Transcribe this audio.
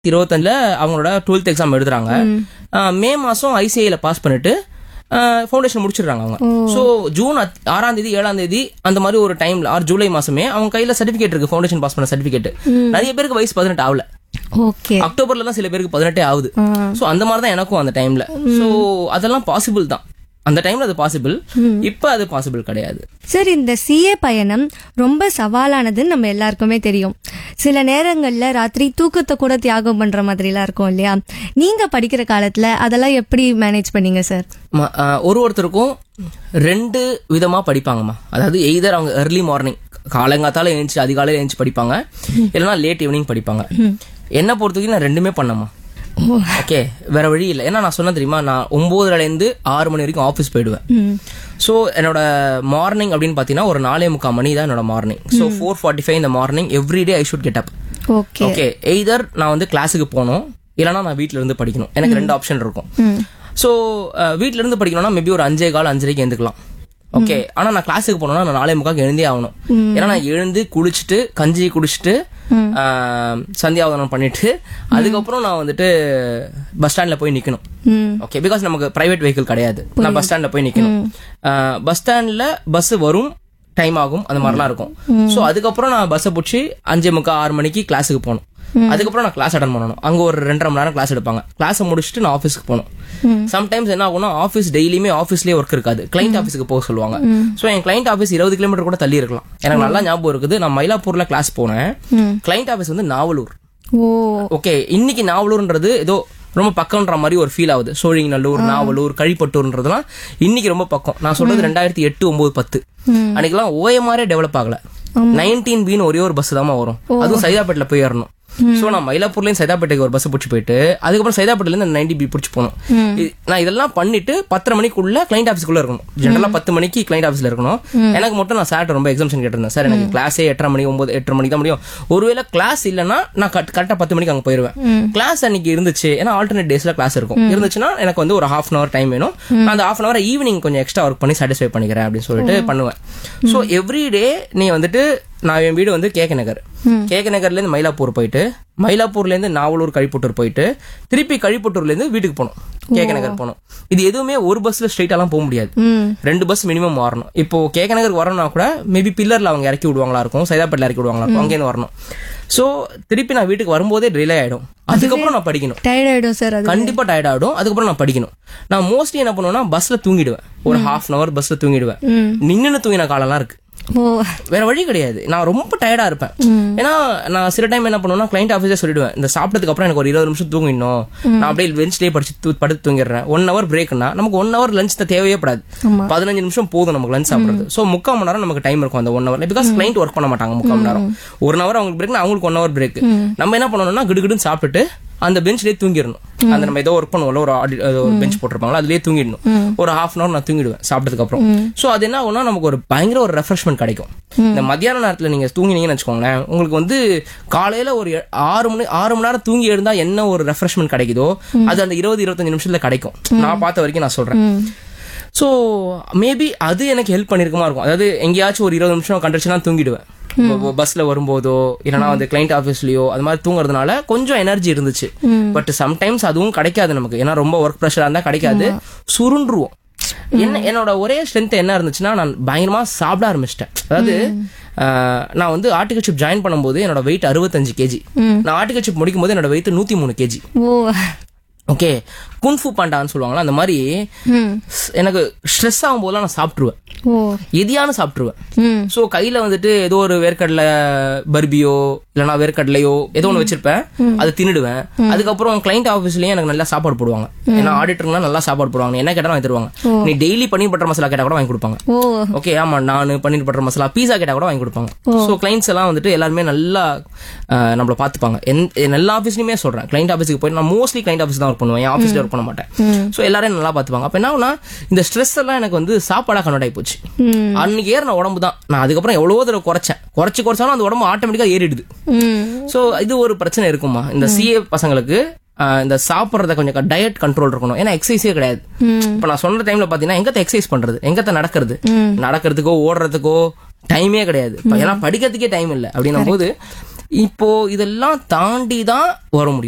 இருபத்தஞ்சுல அவங்களோட twelfth exam எழுதுறாங்க ஆஹ் மே மாசம் ஐசிஐல பாஸ் பண்ணிட்டு ஃபவுண்டேஷன் முடிச்சிடுறாங்க அவங்க ஸோ ஜூன் அத்- ஆறாம் தேதி ஏழாம் தேதி அந்த மாதிரி ஒரு டைம்ல ஆர் ஜூலை மாசமே அவங்க கையில சர்டிபிகேட் இருக்கு ஃபவுண்டேஷன் பாஸ் பண்ண சர்டிபிகேட் நிறைய பேருக்கு வயசு பதினெட்டு ஆகல ஓகே அக்டோபர்ல தான் சில பேருக்கு பதினெட்டே ஆகுது ஸோ அந்த மாதிரி தான் எனக்கும் அந்த டைம்ல ஸோ அதெல்லாம் பாசிபிள் தான் அந்த டைம்ல அது பாசிபிள் இப்போ அது பாசிபிள் கிடையாது சார் இந்த சிஏ பயணம் ரொம்ப சவாலானதுன்னு நம்ம எல்லாருக்குமே தெரியும் சில நேரங்கள்ல ராத்திரி தூக்கத்தை கூட தியாகம் பண்ற மாதிரிலாம் இருக்கும் இல்லையா நீங்க படிக்கிற காலத்துல அதெல்லாம் எப்படி மேனேஜ் பண்ணீங்க சார் ம- ஆஹ் ஒரு ஒருத்தருக்கும் ரெண்டு விதமா படிப்பாங்கம்மா அதாவது எய்தர் அவங்க early மார்னிங் காலங்காத்தால எழுந்துச்சு அதிகாலையில எழுந்துச்சு படிப்பாங்க இல்லைன்னா லேட் ஈவினிங் படிப்பாங்க என்ன பொறுத்த வரைக்கும் நான் ரெண்டுமே பண்ணேம்மா ஓகே வேற வழி இல்லை ஏன்னா நான் சொன்ன தெரியுமா நான் ஒன்பதுல இருந்து ஆறு மணி வரைக்கும் ஆஃபீஸ் போயிடுவேன் ஸோ என்னோட மார்னிங் அப்படின்னு பார்த்தீங்கன்னா ஒரு நாலே முக்கால் மணி தான் என்னோட morning so four forty five இந்த morning everyday I should get up okay okay either நான் வந்து கிளாஸுக்கு போகணும் இல்லைனா நான் வீட்ல இருந்து படிக்கணும் எனக்கு ரெண்டு ஆப்ஷன் இருக்கும் ஸோ வீட்ல இருந்து படிக்கணும்னா மேபி ஒரு அஞ்சே கால் அஞ்சரைக்கு எழுந்துக்கலாம் ஓகே ஆனா நான் கிளாஸுக்கு போனோம்னா நான் நாலே முக்காக்கு எழுந்தே ஆகணும் ஏன்னா நான் எழுந்து குளிச்சுட்டு கஞ்சி குடிச்சிட்டு ஆஹ், சந்தியாவதனம் பண்ணிட்டு அதுக்கப்புறம் நான் வந்துட்டு பஸ் ஸ்டாண்ட்ல போய் நிக்கணும் ம் ஓகே பிகாஸ் நமக்கு பிரைவேட் வெஹிக்கிள் கிடையாது நான் பஸ் ஸ்டாண்ட்ல போய் நிக்கணும் பஸ் ஸ்டாண்ட்ல பஸ் வரும் டைம் ஆகும் அந்த மாதிரிலாம் இருக்கும் சோ அதுக்கப்புறம் நான் பஸ்ஸை பிடிச்சி அஞ்சே முக்கா ஆறு மணிக்கு கிளாஸுக்கு போகணும் அதுக்கப்புறம் நான் கிளாஸ் அட்டன் பண்ணணும் அங்க ஒரு ரெண்டரை மணி நேரம் கிளாஸ் எடுப்பாங்க கிளாஸை முடிச்சுட்டு நான் ஆஃபீஸ்க்கு போகணும் சம்டைம்ஸ் என்ன ஆகும்னா ஆஃபீஸ் டெய்லியுமே ஆஃபீஸ்லேயே ஒர்க் இருக்காது கிளைண்ட் ஆஃபீஸ்க்கு போக சொல்லுவாங்க சோ என் கிளைண்ட் ஆஃபீஸ் இருபது கிலோமீட்டர் கூட தள்ளி இருக்கலாம் எனக்கு நல்லா ஞாபகம் இருக்குது நான் மயிலாப்பூர்ல கிளாஸ் போனேன் கிளைண்ட் ஆஃபீஸ் வந்து நாவலூர் ஓ ஓகே இன்னைக்கு நாவலூர்ன்றது ஏதோ ரொம்ப பக்கம்ன்ற மாதிரி ஒரு ஃபீல் ஆகுது சோழிங்கநல்லூர் நாவலூர் கழிப்பட்டூர்ன்றதுலாம் இன்னைக்கு ரொம்ப பக்கம் நான் சொல்றது ரெண்டாயிரத்தி எட்டு ஒன்பது பத்து அன்னைக்கெல்லாம் ஓஎம்ஆரே டெவலப் ஆகல நைன்டீன் பின்னு ஒரே ஒரு பஸ் தான் வரும் அதுவும் சைதாப்பேட்டில் போய் ஏறணும் சோ நான் மயிலாப்பூர்லயும் சைதாப்பேட்டைக்கு ஒரு பஸ் பிடிச்சி போயிட்டு அதுக்கப்புறம் சைதாப்பேட்டில இருந்து நைன்டி பி பிடிச்சி போகணும் இ- நான் இதெல்லாம் பண்ணிட்டு பத்தரை மணிக்குள்ள கிளைண்ட் ஆஃபீஸ்க்குள்ள இருக்கணும் ஜெனரலா பத்து மணிக்கு கிளைண்ட் ஆஃபீஸ்ல இருக்கணும் எனக்கு மட்டும் நான் சார் ரொம்ப எக்ஸாம்ஷன் கேட்டிருந்தேன் சார் எனக்கு கிளாஸே எட்டரை மணி ஒன்பது எட்டரை மணிக்கு தான் முடியும் ஒருவேளை கிளாஸ் இல்லைன்னா நான் கரெக்டா பத்து மணிக்கு அங்க போயிருவேன் கிளாஸ் அன்னைக்கு இருந்துச்சு ஏன்னா ஆல்டர்னேட் டேஸ்ல கிளாஸ் இருக்கும் இருந்துச்சுன்னா எனக்கு வந்து ஒரு ஹாஃப் அன் அவர் டைம் வேணும் நான் அந்த ஹாஃப் அன் அவர் ஈவினிங் கொஞ்சம் எக்ஸ்ட்ரா ஒர்க் பண்ணி சாட்டிஸ்ஃபை பண்ணிக்கிறேன் அப்படின்னு சொல்லிட்டு பண்ணுவேன் ஸோ எவ்ரி டே நீ வந்துட்டு நான் என் வீடு வந்து கேக நகர் கேக நகர்ல இருந்து மயிலாப்பூர் போயிட்டு மயிலாப்பூர்ல இருந்து நாவலூர் கழிப்புட்டூர் போயிட்டு திருப்பி கழிப்புட்டூர்ல இருந்து வீட்டுக்கு போகணும் கேக நகர் போகணும் இது எதுவுமே ஒரு பஸ்ல ஸ்ட்ரைட்டாலாம் போக முடியாது ம் ரெண்டு பஸ் மினிமம் வரணும் இப்போ கேக நகர் வரணும்னா கூட மேபி பில்லர்ல அவங்க இறக்கி விடுவாங்களா இருக்கும் சைதாப்பேட்டில் இறக்கி விடுவாங்களா இருக்கும் அங்கேருந்து வரணும் சோ திருப்பி நான் வீட்டுக்கு வரும்போதே டிலே ஆயிடும் அதுக்கப்புறம் நான் படிக்கணும் டயர்ட் ஆயிடும் சார் அது கண்டிப்பா டயர்ட் ஆயிடும் அதுக்கப்புறம் நான் படிக்கணும் நான் மோஸ்ட்லி என்ன பண்ணுவேன்னா பஸ்ல தூங்கிடுவேன் ஒரு ஹாஃப் அன் அவர் பஸ்ல தூங்கிடுவேன் நின்னு தூங்கின காலம்லாம் இருக்கு ஓ வேற வழி கிடையாது நான் ரொம்ப டயர்டா இருப்பேன் ஏன்னா நான் சில டைம் என்ன பண்ணுவேன்னா கிளைண்ட் ஆஃபீஸே சொல்லிடுவேன் இந்த சாப்பிட்டதுக்கு அப்புறம் எனக்கு ஒரு இருபது நிமிஷம் தூங்கிடணும் நான் அப்படியே பெஞ்ச்லேயே படிச்சு தூ- படுத்து தூங்கிடுறேன் ஒன் ஹவர் பிரேக்னா நமக்கு ஒன் ஹவர் லஞ்ச் தேவையே படாது பதினஞ்சு நிமிஷம் போதும் நமக்கு லஞ்ச் சாப்பிடுறது சோ முக்கால் மணி நேரம் நமக்கு டைம் இருக்கும் அந்த one hour because client work பண்ண மாட்டாங்க முக்கால் மணி நேரம் ஒரு ஹவர் அவங்களுக்கு பிரேக் அவங்களுக்கு ஒன் ஹவர் பிரேக் நம்ம என்ன பண்ணணும்னா கிடுகிடுன்னு சாப்பிட்டுட்டு அந்த பெஞ்ச்லேயே தூங்கிடணும் அந்த நம்ம ஏதோ ஒர்க் பண்ணுவோம்ல ஒரு audit- அது ஒரு பெஞ்ச் போட்டிருப்பாங்களா அதுலயே தூங்கிடணும் ஒரு ஹாஃப் அன் அவர் நான் தூங்கிடுவேன் சாப்பிட்டதுக்கு அப்புறம் சோ அது என்ன ஆகும்னா நமக்கு ஒரு பயங்கர ஒரு ரெஃப்ரெஷ்மெண்ட் கிடைக்கும் இந்த மத்தியான நேரத்துல நீங்க தூங்கினீங்கன்னு வச்சுக்கோங்களேன் உங்களுக்கு வந்து காலையில ஒரு எ- ஆறு மணி ஆறு மணி நேரம் தூங்கி எழுந்தா என்ன ஒரு ரெஃப்ரெஷ்மெண்ட் கிடைக்குதோ அது அந்த இருபது இருபத்தஞ்சு நிமிஷத்துல கிடைக்கும் நான் பார்த்த வரைக்கும் நான் சொல்றேன் ஸோ மேபி அது எனக்கு ஹெல்ப் பண்ணிருக்குமா இருக்கும் அதாவது எங்கேயாச்சும் ஒரு இருபது நிமிஷம் கண்டுச்சுன்னா தூங்கிடுவேன் பஸ்ல வரும்போதோ இல்லைனா வந்து கிளைண்ட் ஆஃபீஸ்லயோ அது மாதிரி தூங்குறதுனால கொஞ்சம் எனர்ஜி இருந்துச்சு பட் சம்டைம்ஸ் அதுவும் கிடைக்காது நமக்கு ஏன்னா ரொம்ப ஒர்க் ப்ரெஷரா இருந்தா கிடைக்காது சுருண்டுருவோம் என்ன என்னோட ஒரே ஸ்ட்ரென்த் என்ன இருந்துச்சுன்னா நான் பயங்கரமா சாப்பிட ஆரம்பிச்சிட்டேன் அதாவது ஆஹ், நான் வந்து ஆர்டிகல்ஷிப் ஜாயின் பண்ணும்போது என்னோட வெயிட் அறுபத்தஞ்சு கேஜி நான் ஆர்டிகல்ஷிப் முடிக்கும் போது என்னோட வெயிட் நூத்தி மூணு கேஜி ஓ ஓகே குன்ஃபு பாண்டான்னு சொல்லுவாங்களா அந்த மாதிரி ம் ஸ்- எனக்கு ஸ்ட்ரெஸ் ஆகும் போதெல்லாம் நான் சாப்பிட்டுருவேன் ஓ எதியான சாப்பிட்டுருவேன் ம் ஸோ கையில வந்துட்டு ஏதோ ஒரு வேர்க்கடலை பர்பியோ இல்லைனா வேர்க்கடலையோ ஏதோ ஒன்று வச்சிருப்பேன் அதை தின்னுடுவேன் அதுக்கப்புறம் கிளைண்ட் ஆஃபீஸ்லயும் எனக்கு நல்லா சாப்பாடு போடுவாங்க ஏன்னா ஆடிட்டர்லாம் நல்லா சாப்பாடு போடுவாங்க நீ என்ன கேட்டாலும் வாங்கி தருவாங்க நீ டெய்லி பன்னீர் பட்டர் மசாலா கேட்டா கூட வாங்கி கொடுப்பாங்க ஓ ஓகே ஆமா நான் பன்னீர் பட்டர் மசாலா பீஸா கேட்டா கூட வாங்கி கொடுப்பாங்க ஸோ கிளைண்ட்ஸ் எல்லாம் வந்துட்டு எல்லாருமே நல்லா அஹ், நம்மள பாத்துப்பாங்க எந்த- என் எல்லா ஆஃபீஸ்லயுமே சொல்றேன் கிளைண்ட் ஆஃபீஸ்க்கு போய் நான் மோஸ்ட்லி கிளைண்ட் ஆஃபீஸ் தான் ஒர்க் பண்ணுவேன் என் ஆஃபீஸ்ல ஒர்க் பண்ண மாட்டேன் ஸோ எல்லாரும் நல்லா பாத்துப்பாங்க அப்ப என்ன ஆகும்னா இந்த ஸ்ட்ரெஸ் எல்லாம் எனக்கு வந்து சாப்பாடா கன்வெர்ட் ஆகி போச்சு ம் அன்னைக்கு ஏறின உடம்பு தான் நான் அதுக்கப்புறம் எவ்வளவோ தடவை குறைச்சேன் குறைச்சு குறைச்சாலும் அந்த உடம்பு ஆட்டோமேட்டிக்கா ஏறிடுது ம் ஸோ இது ஒரு பிரச்சனை இருக்குமா இந்த சிஏ பசங்களுக்கு ஆஹ், இந்த சாப்பிட்றத கொஞ்சம் டயட் கண்ட்ரோல் இருக்கணும் ஏன்னா எக்ஸசைஸே கிடையாது இப்போ நான் சொன்ன டைம்ல பாத்தீங்கன்னா எங்கத்த எக்ஸசைஸ் பண்றது எங்கத்த நடக்கிறது நடக்கிறதுக்கோ ஓடுறதுக்கோ டைமே கிடையாது இப்ப ஏன்னா படிக்கிறதுக்கே டைம் இல்லை அப்படின்னும் போது இப்போ இதெல்லாம் தாண்டி தான் வர முடியும்